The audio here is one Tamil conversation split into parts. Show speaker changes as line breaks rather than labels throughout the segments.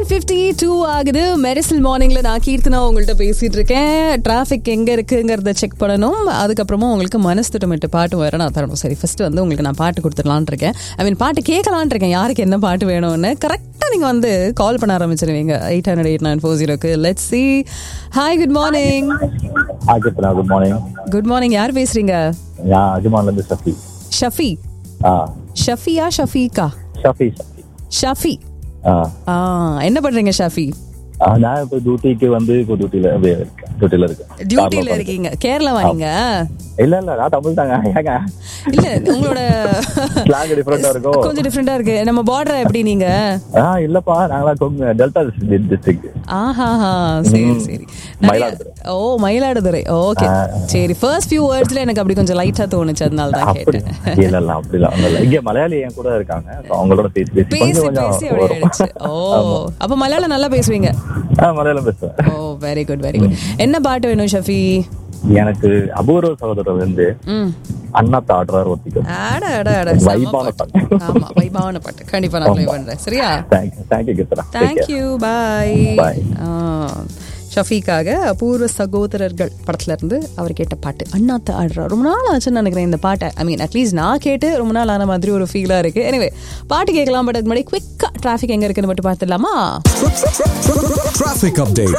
ஃபிஃப்டி டூ ஆகுது மெரிசல் மார்னிங்ல நான் கீர்த்தனா உங்கள்கிட்ட பேசிட்டு இருக்கேன் டிராஃபிக் எங்க இருக்குங்கிறத செக் பண்ணணும் அதுக்கப்புறமா உங்களுக்கு மனசு திட்டமிட்டு பாட்டு வேற நான் தரணும் சரி ஃபர்ஸ்ட் வந்து உங்களுக்கு நான் பாட்டு கொடுத்துடலான் இருக்கேன் ஐ மீன் பாட்டு கேட்கலான் இருக்கேன் யாருக்கு என்ன பாட்டு வேணும்னு கரெக்டாக நீங்க வந்து கால் பண்ண ஆரம்பிச்சிருவீங்க eight hundred eight nine four ஜீரோக்கு let see hi good morning
ஆகிருப்பா குட் மார்னிங்
குட் மார்னிங் யார் பேசுறீங்க
நான் அஜ்மான்ல இருந்து ஷஃபி
ஷஃபி
ஆ
ஷஃபியா ஷஃபீகா
ஷஃபி ஷஃபி
ஷஃபி
ஆ
ஆ என்ன பண்றீங்க ஷஃபி
ஆ, நான் இப்போ டியூட்டிக்கு வந்து இப்போ டியூட்டில இருக்கேன் டியூட்டில இருக்கேன்
டியூட்டில இருக்கீங்க கேரளாவா நீங்க
இல்ல இல்ல நான் தமிழ் தாங்க ஏங்க
இல்ல உங்களோட
ஸ்லாங் டிஃபரெண்டா இருக்கும்
கொஞ்சம் டிஃப்ரெண்டா இருக்கு நம்ம பார்டர் எப்படி நீங்க
ஆ இல்லப்பா நாங்களா கொங்கு டெல்டா டிஸ்ட்ரிக்ட்
ஆஹாஹா சரி சரி நிறைய-
மயிலாடுதுறை.
ஓ மயிலாடுதுறை ஓகே சரி ஃபர்ஸ்ட் ஃபியூ வேர்ட்ஸ்ல எனக்கு அப்படி கொஞ்சம் லைட்டா தோணுச்சு அதனால தான்
அப்படி
கேட்டேன்
இல்ல இல்ல அப்படிலாம் ஒண்ணும் இல்ல இங்க மலையாளி என் கூட இருக்காங்க So, அவங்களோட பேசி பேசி
பேசி
கொஞ்சம்
பேசி
கொஞ்சம்
அப்படி ஆயிடுச்சு ஓ அப்ப மலையாளம் நல்லா பேசுவீங்க
ஆ மலையாளம் பேசுவேன்
oh very good very good என்ன பாட்டு வேணும் ஷஃபி
எனக்கு அபூர்வ சகோதரர் வந்து
ம்
அண்ணா தாடுறார் ஒத்திக்க
அட அட அட செம்ம
வைபான
பாட்டு.
பாட்டு.
ஆமா வைபான பாட்டு கண்டிப்பா நான் ப்ளே பண்றேன் சரியா
thank you thank you Kiruthana
thank you bye
Bye.
ஷஃபீக்காக அபூர்வ சகோதரர்கள் படத்துல இருந்து அவர் கேட்ட பாட்டு அண்ணாத்த ஆடுறா ரொம்ப நாள் ஆச்சுன்னு நினைக்கிறேன் இந்த பாட்டை ஐ மீன் அட்லீஸ்ட் நான் கேட்டு ரொம்ப நாள் ஆன மாதிரி ஒரு ஃபீலா இருக்கு எனவே பாட்டு கேட்கலாம் பட் அதுக்கு முன்னாடி குவிக்கா டிராஃபிக் எங்க இருக்குன்னு மட்டும் பார்த்துடலாமா
Traffic update.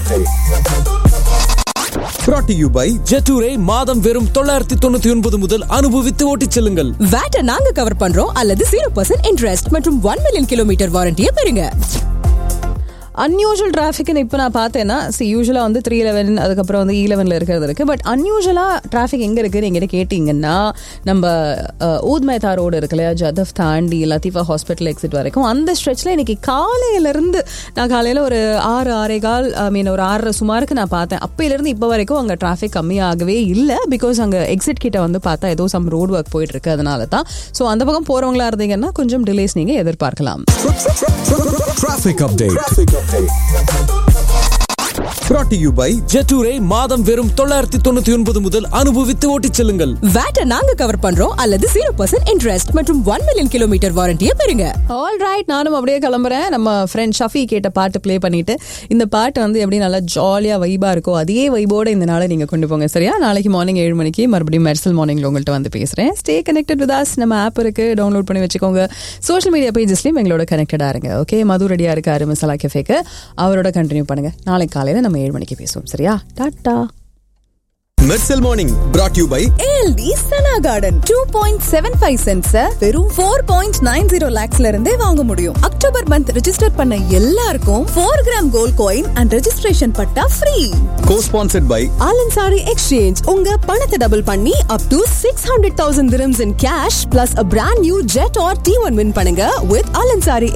Brought to you by
ஜெட்டூரை மாதம் வெறும் தொள்ளாயிரத்தி தொண்ணூத்தி ஒன்பது முதல் அனுபவித்து ஓட்டிச் செல்லுங்கள்
வேட்டை நாங்க கவர் பண்றோம் அல்லது ஜீரோ பர்சன்ட் இன்ட்ரெஸ்ட் மற்றும் ஒன் மில்லியன் கிலோமீட்டர் வாரண்டியை பெறுங்க
அன்யூஷுவல் டிராஃபிக்னு இப்போ நான் பார்த்தேன்னா சி யூஸ்வலாக வந்து த்ரீ லெவன் அதுக்கப்புறம் வந்து இ லெவனில் இருக்கிறது இருக்கு பட் அன்யூஷுவலாக டிராஃபிக் எங்கே இருக்குன்னு எங்கிட்ட கேட்டிங்கன்னா நம்ம அஹ், ஊத் மேத்தா ரோடு இருக்கு இல்லையா ஜதஃப் தாண்டி லத்தீஃபா ஹாஸ்பிட்டல் எக்ஸிட் வரைக்கும் அந்த ஸ்ட்ரெச்சில் இன்னைக்கு காலையிலேருந்து நான் காலையில் ஒரு ஆறு ஆறே கால் ஐ மீன் ஒரு ஆறரை சுமாருக்கு நான் பார்த்தேன் அப்பையிலேருந்து இப்போ வரைக்கும் அங்கே டிராஃபிக் கம்மியாகவே இல்லை பிகாஸ் அங்கே எக்ஸிட் கிட்ட வந்து பார்த்தா ஏதோ சம் ரோடு ஒர்க் போயிட்டு இருக்கு அதனால தான் ஸோ அந்த பக்கம் போகிறவங்களா இருந்தீங்கன்னா கொஞ்சம் டிலேஸ் நீங்கள் எதிர்பார்க்கலாம்
Traffic update. Brought to you by
ஜெட்டூரை மாதம் வெறும் தொள்ளாயிரத்தி தொண்ணூத்தி ஒன்பது முதல் அனுபவித்து ஓட்டிச் செல்லுங்கள்
வேட்டை நாங்க கவர் பண்றோம் அல்லது ஜீரோ பர்சன்ட் இன்ட்ரெஸ்ட் மற்றும் ஒன் மில்லியன் கிலோமீட்டர் வாரண்டியை பெறுங்க
ஆல் ரைட் நானும் அப்படியே கிளம்புறேன் நம்ம ஃப்ரெண்ட் ஷஃபி கேட்ட பாட்டு ப்ளே பண்ணிட்டு இந்த பாட்டு வந்து எப்படி நல்லா ஜாலியாக வைபாக இருக்கோ அதே வைபோட இந்த நாளை நீங்கள் கொண்டு போங்க சரியா நாளைக்கு மார்னிங் ஏழு மணிக்கு மறுபடியும் மெர்சல் மார்னிங்ல உங்கள்கிட்ட வந்து பேசுகிறேன் ஸ்டே கனெக்டட் வித் அஸ் நம்ம ஆப் இருக்கு டவுன்லோட் பண்ணி வச்சுக்கோங்க சோஷியல் மீடியா பேஜஸ்லையும் எங்களோட கனெக்டடாக இருங்க ஓகே மது ரெடியாக இருக்காரு மசாலா கெஃபேக்கு அவரோட கண்டினியூ பண்ணுங்க நாளைக்கு காலையில் நம்ம ஏழு மணிக்கு பேசுவோம் சரியா டாட்டா
Mersal Morning. Brought to you by
ALT Sana garden two point seven five cents வெறும் ஃபோர் பாயிண்ட் நைன் ஜீரோ லேக்ஸ்ல இருந்தே வாங்க முடியும் அக்டோபர் மந்த் ரெஜிஸ்டர் பண்ண எல்லாருக்கும் four gram gold coin and registration patta free
co-sponsored by
Al Ansari exchange உங்க பணத்தை டபுள் பண்ணி up to six hundred thousand dirhams in cash plus a brand new Jetour T one win பண்ணுங்க வித் ஆலன்சாரி